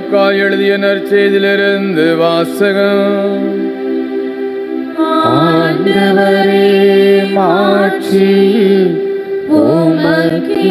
லூக்கா எழுதிய நற்செய்தியிலிருந்து வாசகம் ஆண்டவரே மாட்சி உமக்கே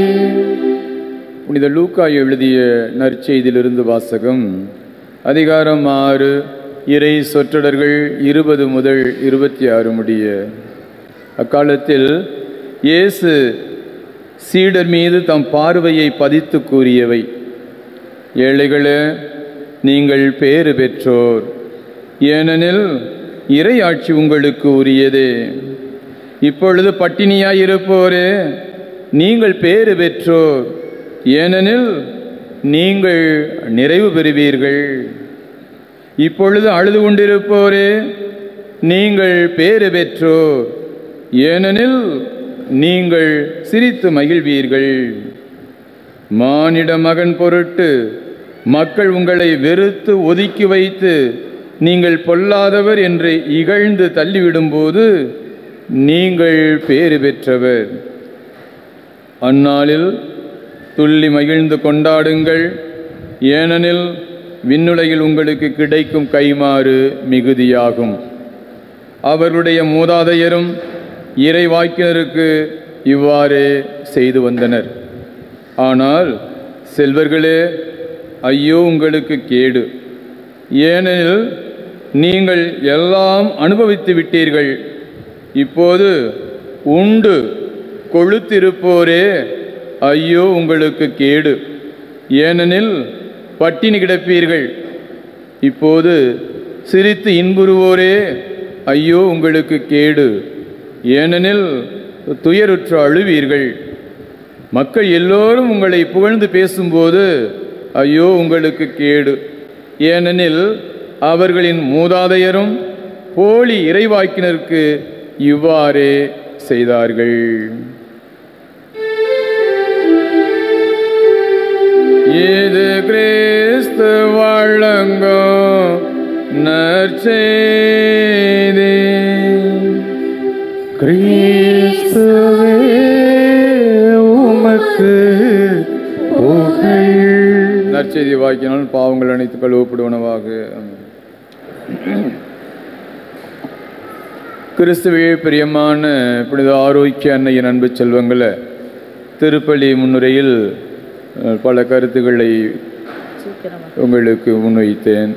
புனித லூக்கா எழுதிய நற்செய்தியிலிருந்து வாசகம் அதிகாரம் ஆறு இறை சொற்றொடர்கள் இருபது முதல் இருபத்தி ஆறு முடிய அக்காலத்தில் இயேசு சீடர் மீது தம் பார்வையை பதித்து கூறியவை ஏழைகளே நீங்கள் பேறு பெற்றோர் ஏனெனில் இறை ஆட்சி உங்களுக்கு உரியதே இப்பொழுது பட்டினியாயிருப்போரே நீங்கள் பேறு பெற்றோர் ஏனெனில் நீங்கள் நிறைவு பெறுவீர்கள் இப்பொழுது அழுது கொண்டிருப்போரே நீங்கள் பேறு பெற்றோர் ஏனெனில் நீங்கள் சிரித்து மகிழ்வீர்கள் மானிட மகன் பொருட்டு மக்கள் உங்களை வெறுத்து ஒதுக்கி வைத்து நீங்கள் பொல்லாதவர் என்று இகழ்ந்து தள்ளிவிடும்போது நீங்கள் பேறு பெற்றவர் அந்நாளில் துள்ளி மகிழ்ந்து கொண்டாடுங்கள் ஏனெனில் விண்ணுலகில் உங்களுக்கு கிடைக்கும் கைமாறு மிகுதியாகும் அவர்களுடைய மூதாதையரும் இறைவாக்கினருக்கு இவ்வாறே செய்து வந்தனர் ஆனால் செல்வர்களே ஐயோ உங்களுக்கு கேடு ஏனெனில் நீங்கள் எல்லாம் அனுபவித்து விட்டீர்கள் இப்போது உண்டு கொழுத்திருப்போரே ஐயோ உங்களுக்கு கேடு ஏனெனில் பட்டினி கிடப்பீர்கள் இப்போது சிரித்து இன்புறுவோரே ஐயோ உங்களுக்கு கேடு ஏனெனில் துயருற்று அழுவீர்கள் மக்கள் எல்லோரும் உங்களை புகழ்ந்து பேசும்போது ஐயோ உங்களுக்கு கேடு ஏனெனில் அவர்களின் மூதாதையரும் போலி இறைவாக்கினருக்கு இவ்வாறே செய்தார்கள் இது கிறிஸ்து வழங்கும் நற்செய்தி கிறிஸ்துவே உமக்கு புகழ் நற்செய்தி வாக்கினால் பாவங்கள் அனைத்து கழுவப்படுவனவாக ஆமென். கிறிஸ்துவே பிரியமான புனித ஆரோக்கிய அன்னையின் அன்பு செல்வங்களை திருப்பலி முன்னுரையில் அஹ், பல கருத்துக்களை உங்களுக்கு முன்வைத்தேன்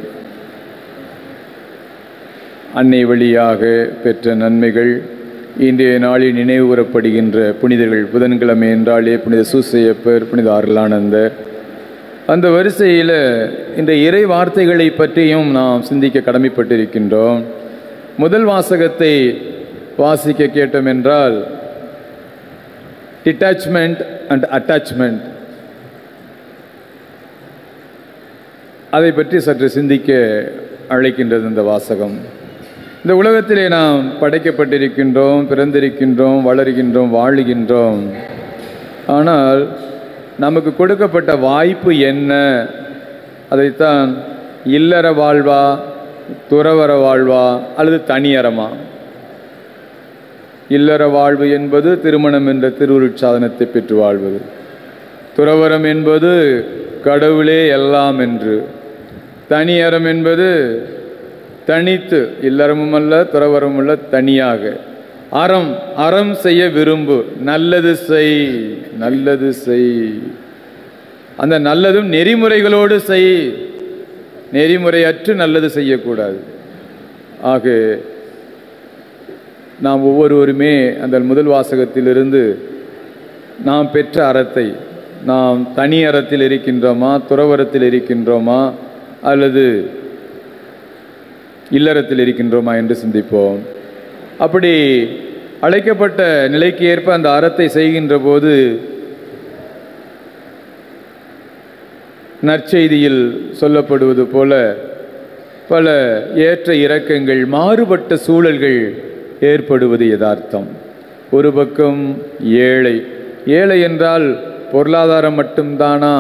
அன்னை வழியாக பெற்ற நன்மைகள் இன்றைய நாளில் நினைவு கூறப்படுகின்ற புனிதர்கள் புதன்கிழமை என்றாலே புனித சூசையப்பர் புனித அருளானந்தர் அந்த வரிசையில் இந்த இறை வார்த்தைகளை பற்றியும் நாம் சிந்திக்க கடமைப்பட்டிருக்கின்றோம் முதல் வாசகத்தை வாசிக்க கேட்டோம் என்றால் டிட்டாச்மெண்ட் அண்ட் அட்டாச்மெண்ட் அதை பற்றி சற்று சிந்திக்க அழைக்கின்றது இந்த வாசகம் இந்த உலகத்திலே நாம் படைக்கப்பட்டிருக்கின்றோம் பிறந்திருக்கின்றோம் வளர்கின்றோம் வாழுகின்றோம் ஆனால் நமக்கு கொடுக்கப்பட்ட வாய்ப்பு என்ன அதைத்தான் இல்லற வாழ்வா துறவற வாழ்வா அல்லது தனியறமா இல்லற வாழ்வு என்பது திருமணம் என்ற திருவுருட்சாதனத்தை பெற்று வாழ்வது துறவரம் என்பது கடவுளே எல்லாம் என்று தனியறம் என்பது தனித்து இல்லறமும் அல்ல துறவரமும் அல்ல தனியாக அறம் அறம் செய்ய விரும்பு நல்லது செய் நல்லது செய் அந்த நல்லதும் நெறிமுறைகளோடு செய் நெறிமுறையற்று நல்லது செய்யக்கூடாது ஆக நாம் ஒவ்வொருவருமே அந்த முதல் வாசகத்திலிருந்து நாம் பெற்ற அறத்தை நாம் தனி அறத்தில் இருக்கின்றோமா துறவரத்தில் இருக்கின்றோமா அல்லது இல்லறத்தில் இருக்கின்றோமா என்று சிந்திப்போம் அப்படி அழைக்கப்பட்ட நிலைக்கு ஏற்ப அந்த அறத்தை செய்கின்ற போது நற்செய்தியில் சொல்லப்படுவது போல பல ஏற்ற இறக்கங்கள் மாறுபட்ட சூழல்கள் ஏற்படுவது யதார்த்தம் ஒரு பக்கம் ஏழை ஏழை என்றால் பொருளாதாரம் மட்டும்தானா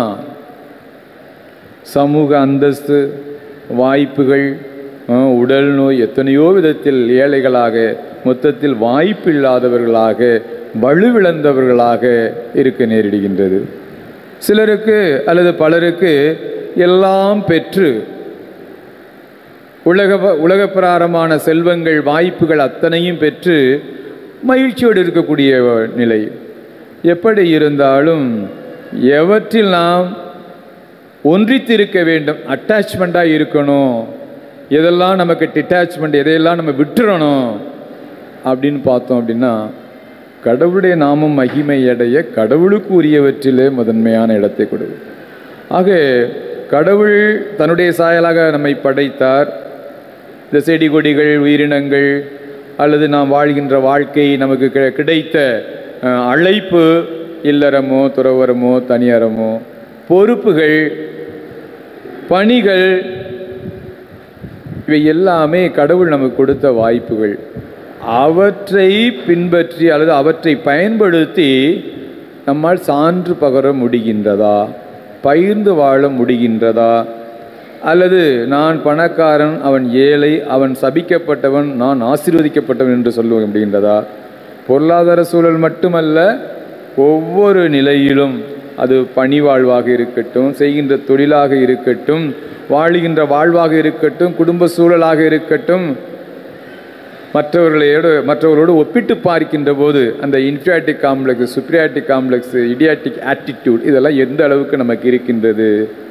சமூக அந்தஸ்து வாய்ப்புகள் அஹ், உடல் நோய் எத்தனையோ விதத்தில் ஏழைகளாக மொத்தத்தில் வாய்ப்பில்லாதவர்களாக வலுவிழந்தவர்களாக இருக்க நேரிடுகின்றது சிலருக்கு அல்லது பலருக்கு எல்லாம் பெற்று உலக உலகப்பிராரமான செல்வங்கள் வாய்ப்புகள் அத்தனையும் பெற்று மகிழ்ச்சியோடு இருக்கக்கூடிய நிலை எப்படி இருந்தாலும் எவற்றில் நாம் ஒன்றித்திருக்க வேண்டும் அட்டாச்மெண்ட்டாக இருக்கணும் எதெல்லாம் நமக்கு டிட்டாச்மெண்ட் எதையெல்லாம் நம்ம விட்டுறணும் அப்படின்னு பார்த்தோம் அப்படின்னா கடவுளுடைய நாமம் மகிமை அடைய கடவுளுக்கு உரியவற்றிலே முதன்மையான இடத்தை கொடு ஆக கடவுள் தன்னுடைய சாயலாக நம்மை படைத்தார் இந்த செடி கொடிகள் உயிரினங்கள் அல்லது நாம் வாழ்கின்ற வாழ்க்கை நமக்கு கி- கிடைத்த அஹ், அழைப்பு இல்லறமோ துறவரமோ தனியறமோ பொறுப்புகள் பணிகள் இவை எல்லாமே கடவுள் நமக்கு கொடுத்த வாய்ப்புகள் அவற்றை பின்பற்றி அல்லது அவற்றை பயன்படுத்தி நம்மால் சான்று பகர முடிகின்றதா பகிர்ந்து வாழ முடிகின்றதா அல்லது நான் பணக்காரன் அவன் ஏழை அவன் சபிக்கப்பட்டவன் நான் ஆசீர்வதிக்கப்பட்டவன் என்று சொல்ல முடிகின்றதா பொருளாதார சூழல் மட்டுமல்ல ஒவ்வொரு நிலையிலும் அது பணி வாழ்வாக இருக்கட்டும் செய்கின்ற தொழிலாக இருக்கட்டும் வாழுகின்ற வாழ்வாக இருக்கட்டும் குடும்ப சூழலாக இருக்கட்டும் மற்றவர்களோடு மற்றவர்களோடு ஒப்பிட்டு பார்க்கின்ற போது அந்த inferiority complex superiority complex idiotic attitude இதெல்லாம் எந்த அளவுக்கு நமக்கு இருக்கின்றது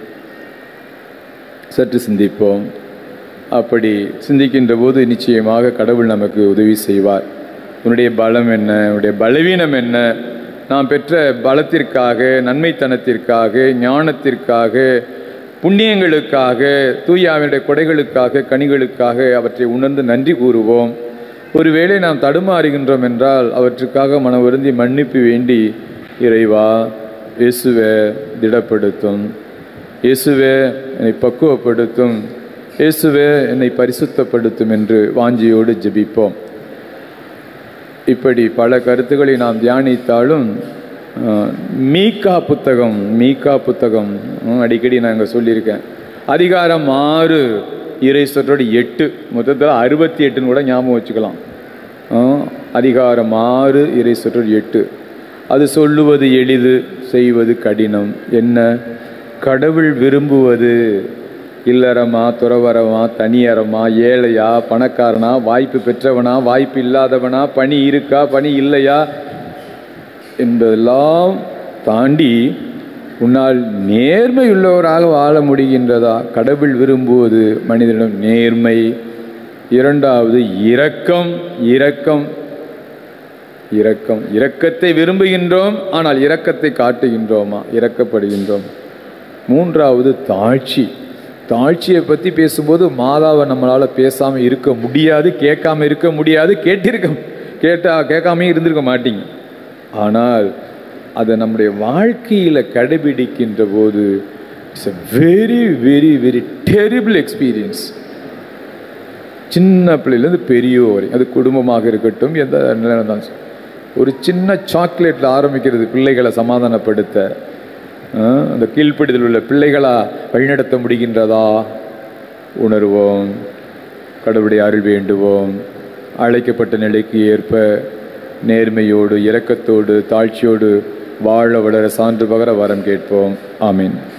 சற்று சிந்திப்போம் அப்படி சிந்திக்கின்ற போது நிச்சயமாக கடவுள் நமக்கு உதவி செய்வார் உன்னுடைய பலம் என்ன உன்னுடைய பலவீனம் என்ன நாம் பெற்ற பலத்திற்காக நன்மைத்தனத்திற்காக ஞானத்திற்காக புண்ணியங்களுக்காக தூயாவினுடைய கொடைகளுக்காக கனிகளுக்காக அவற்றை உணர்ந்து நன்றி கூறுவோம் ஒருவேளை நாம் தடுமாறுகின்றோம் என்றால் அவற்றுக்காக மன வருந்தி மன்னிப்பு வேண்டி இறைவா இயேசுவே திடப்படுத்தும் இயேசுவே என்னை பக்குவப்படுத்தும் இயேசுவே என்னை பரிசுத்தப்படுத்தும் என்று வாஞ்சியோடு ஜெபிப்போம் இப்படி பல கருத்துக்களை நாம் தியானித்தாலும் அஹ், மீகா புத்தகம் மீகா புத்தகம் ம், அடிக்கடி நாங்கள் சொல்லியிருக்கேன் அதிகாரம் ஆறு இறை சொற்றோடு எட்டு மொத்தத்தில் அறுபத்தி எட்டுன்னு கூட ஞாபகம் வச்சுக்கலாம் அஹ், அதிகாரம் ஆறு இறை சொற்றோடு எட்டு அது சொல்லுவது எளிது செய்வது கடினம் என்ன கடவுள் விரும்புவது இல்லறமா துறவரமா தனியறமா ஏழையா பணக்காரனா வாய்ப்பு பெற்றவனா வாய்ப்பு இல்லாதவனா பணி இருக்கா பணி இல்லையா என்பதெல்லாம் தாண்டி உன்னால் நேர்மையுள்ளவராக வாழ முடிகின்றதா கடவுள் விரும்புவது மனிதனிடம் நேர்மை இரண்டாவது இரக்கம் இரக்கம் இரக்கம் இரக்கத்தை விரும்புகின்றோம் ஆனால் இரக்கத்தை காட்டுகின்றோமா இரக்கப்படுகின்றோம் மூன்றாவது தாழ்ச்சி தாழ்ச்சியை பற்றி பேசும்போது மாதாவை நம்மளால் பேசாமல் இருக்க முடியாது கேட்காம இருக்க முடியாது கேட்டிருக்க கேட்டா கேட்காம இருந்திருக்க மாட்டீங்க ஆனால் அதை நம்முடைய வாழ்க்கையில் கடைபிடிக்கின்ற போது it's a very very very terrible experience சின்ன பிள்ளையிலேருந்து பெரியவர் வரை அது குடும்பமாக இருக்கட்டும் எந்த நிலையில இருந்தாலும் சரி. ஒரு சின்ன சாக்லேட்டில் ஆரம்பிக்கிறது பிள்ளைகளை சமாதானப்படுத்த ஆ, அந்த கீழ்ப்பிடிதல் உள்ள பிள்ளைகளா வழிநடத்த முடிகின்றதா உணர்வோம் கடவுளுடைய அருள் வேண்டுவோம் அழைக்கப்பட்ட நிலைக்கு ஏற்ப நேர்மையோடு இரக்கத்தோடு தாழ்ச்சியோடு வாழ வளர சான்று பகர வரம் கேட்போம் ஆமீன்